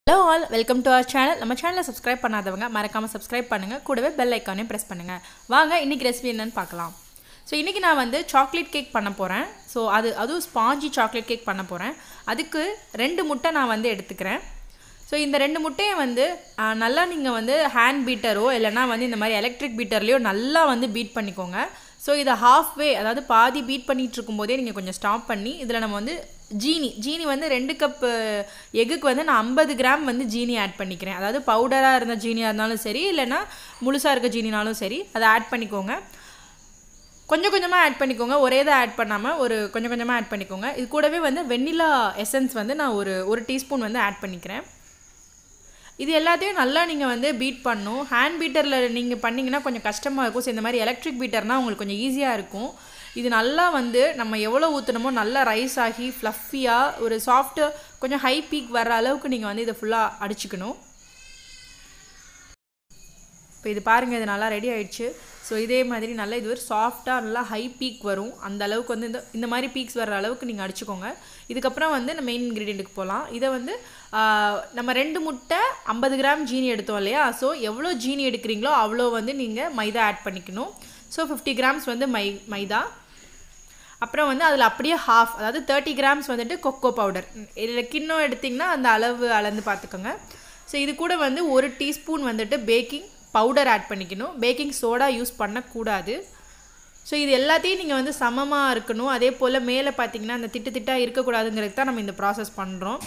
hello all welcome to our channel நம்ம சேனலை subscribe பண்ணாதவங்க மறக்காமல் சப்ஸ்கிரைப் பண்ணுங்கள் கூடவே பெல் ஐக்கானையும் ப்ரெஸ் பண்ணுங்கள் வாங்க இன்றைக்கி ரெசிபி என்னன்னு பார்க்கலாம் ஸோ இன்றைக்கி நான் வந்து சாக்லேட் கேக் பண்ண போகிறேன் ஸோ அது அதுவும் ஸ்பாஞ்சி சாக்லேட் கேக் பண்ண போகிறேன் அதுக்கு ரெண்டு முட்டை நான் வந்து எடுத்துக்கிறேன் ஸோ இந்த ரெண்டு முட்டையை வந்து ஆ, நல்லா நீங்கள் வந்து ஹேண்ட் பீட்டரோ இல்லைனா வந்து இந்த மாதிரி எலக்ட்ரிக் பீட்டர்லேயோ நல்லா வந்து பீட் பண்ணிக்கோங்க ஸோ இதை half வே அதாவது பாதி பீட் பண்ணிட்டு இருக்கும்போதே நீங்கள் கொஞ்சம் ஸ்டாப் பண்ணி இதில் நம்ம வந்து ஜீனி ஜீனி வந்து ரெண்டு கப்பு எக்குக்கு வந்து நான் ஐம்பது கிராம் வந்து ஜீனி ஆட் பண்ணிக்கிறேன் அதாவது பவுடராக இருந்த ஜீனியாக இருந்தாலும் சரி இல்லைன்னா முழுசாக இருக்க ஜீனினாலும் சரி அதை ஆட் பண்ணிக்கோங்க கொஞ்சம் கொஞ்சமாக ஆட் பண்ணிக்கோங்க ஒரே இதை ஆட் பண்ணாமல் ஒரு கொஞ்சம் கொஞ்சமாக ஆட் பண்ணிக்கோங்க இது கூடவே வந்து வெண்ணிலா எசன்ஸ் வந்து நான் ஒரு ஒரு டீஸ்பூன் வந்து ஆட் பண்ணிக்கிறேன் இது எல்லாத்தையும் நல்லா நீங்கள் வந்து பீட் பண்ணும் ஹேண்ட் பீட்டரில் நீங்கள் பண்ணிங்கன்னா கொஞ்சம் கஷ்டமாக இருக்கும் ஸோ இந்த மாதிரி எலக்ட்ரிக் பீட்டர்னால் உங்களுக்கு கொஞ்சம் ஈஸியாக இருக்கும் இது நல்லா வந்து நம்ம எவ்வளோ ஊற்றணுமோ நல்லா ரைஸ் ஆகி ஃப்ளஃபியாக ஒரு சாஃப்ட்டு கொஞ்சம் ஹை பீக் வர்ற அளவுக்கு நீங்கள் வந்து இதை ஃபுல்லாக அடிச்சுக்கணும் இப்போ இது பாருங்கள் இது நல்லா ரெடி ஆயிடுச்சு ஸோ இதே மாதிரி நல்லா இது ஒரு சாஃப்டாக நல்லா ஹை பீக் வரும் அந்த அளவுக்கு வந்து இந்த இந்த மாதிரி பீக்ஸ் வர்ற அளவுக்கு நீங்கள் அடிச்சுக்கோங்க இதுக்கப்புறம் வந்து நம்ம மெயின் இன்க்ரீடியண்ட்டுக்கு போகலாம் இதை வந்து ஆ, நம்ம ரெண்டு முட்டை ஐம்பது கிராம் ஜீனி எடுத்தோம் இல்லையா ஸோ எவ்வளோ ஜீனி எடுக்கிறீங்களோ அவ்வளோ வந்து நீங்கள் மைதா ஆட் பண்ணிக்கணும் ஸோ ஃபிஃப்டி கிராம்ஸ் வந்து மை மைதா அப்புறம் வந்து அதில் அப்படியே ஹாஃப் அதாவது தேர்ட்டி கிராம்ஸ் வந்துட்டு கொக்கோ பவுடர் இதில் கிண்ணம் எடுத்திங்கன்னா அந்த அளவு அளந்து பார்த்துக்கோங்க ஸோ இது கூட வந்து ஒரு டீஸ்பூன் வந்துட்டு பேக்கிங் பவுடர் ஆட் பண்ணிக்கணும் பேக்கிங் சோடா யூஸ் பண்ணக்கூடாது ஸோ இது எல்லாத்தையும் நீங்கள் வந்து சமமாக இருக்கணும் அதே போல் மேலே பார்த்தீங்கன்னா அந்த திட்டு திட்டாக இருக்கக்கூடாதுங்கிறது தான் நம்ம இந்த ப்ராசஸ் பண்ணுறோம்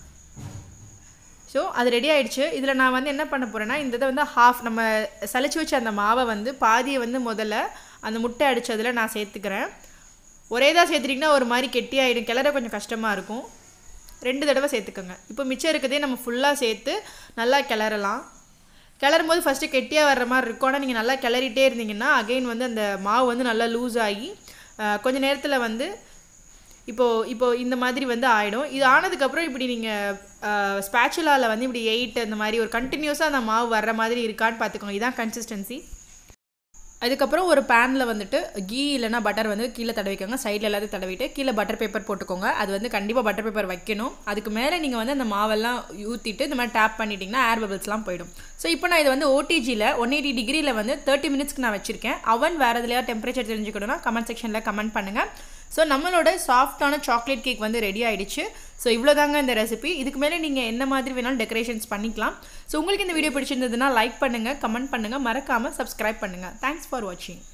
ஸோ அது ரெடி ஆயிடுச்சு இதில் நான் வந்து என்ன பண்ண போகிறேன்னா இந்த இதை வந்து ஹாஃப் நம்ம சலிச்சு வச்ச அந்த மாவை வந்து பாதியை வந்து முதல்ல அந்த முட்டை அடித்ததில் நான் சேர்த்துக்கிறேன் ஒரே தான் சேர்த்துட்டிங்கன்னா ஒரு மாதிரி கெட்டியாயிடும் கிளற கொஞ்சம் கஷ்டமாக இருக்கும் ரெண்டு தடவை சேர்த்துக்கோங்க இப்போ மிச்சம் இருக்கதே நம்ம ஃபுல்லாக சேர்த்து நல்லா கிளறலாம் கிளறும் போது ஃபஸ்ட்டு கெட்டியாக வர்ற மாதிரி இருக்கும் ஆனால் நீங்கள் நல்லா கிளறிட்டே இருந்தீங்கன்னா அகைன் வந்து அந்த மாவு வந்து நல்லா லூஸ் ஆகி அஹ், கொஞ்ச நேரத்தில் வந்து இப்போது இப்போ இந்த மாதிரி வந்து ஆகிடும் இது ஆனதுக்கப்புறம் இப்படி நீங்கள் ஸ்பேச்சுலாவில் வந்து இப்படி எயிட் அந்த மாதிரி ஒரு கண்டினியூஸாக அந்த மாவு வர்ற மாதிரி இருக்கான்னு பார்த்துக்கோங்க இதான் கன்சிஸ்டன்சி அதுக்கப்புறம் ஒரு பேனில் வந்துட்டு கீ இல்லைனா பட்டர் வந்து கீழே தடவிக்கோங்க சைடில் எல்லாத்தையும் தடவிட்டு கீழே பட்டர் பேப்பர் போட்டுக்கோங்க அது வந்து கண்டிப்பாக பட்டர் பேப்பர் வைக்கணும் அதுக்கு மேலே நீங்கள் வந்து அந்த மாவெல்லாம் ஊற்றிட்டு இந்த மாதிரி டேப் பண்ணிட்டீங்கன்னா ஏர் பபிள்ஸ்லாம் போயிடும் ஸோ இப்போ நான் இது வந்து ஓடிஜியில் ஒன் எயிட்டி டிகிரியில் வந்து தேர்ட்டி மினிட்ஸ்க்கு நான் வச்சுருக்கேன் அவன் வேறு எதுலையா டெம்பரேச்சர் தெரிஞ்சுக்கணும்னா கமெண்ட் செக்ஷனில் கமெண்ட் பண்ணுங்கள் ஸோ நம்மளோட சாஃப்டான சாக்லேட் கேக் வந்து ரெடி ஆயிடுச்சு ஸோ இவ்வளோதாங்க இந்த ரெசிபி இதுக்கு மேலே நீங்கள் என்ன மாதிரி வேணாலும் டெக்கரேஷன்ஸ் பண்ணிக்கலாம் ஸோ உங்களுக்கு இந்த வீடியோ பிடிச்சிருந்ததுன்னா லைக் பண்ணுங்கள் கமெண்ட் பண்ணுங்கள் மறக்காமல் சப்ஸ்கிரைப் பண்ணுங்கள் தேங்க்ஸ் ஃபார் வாட்சிங்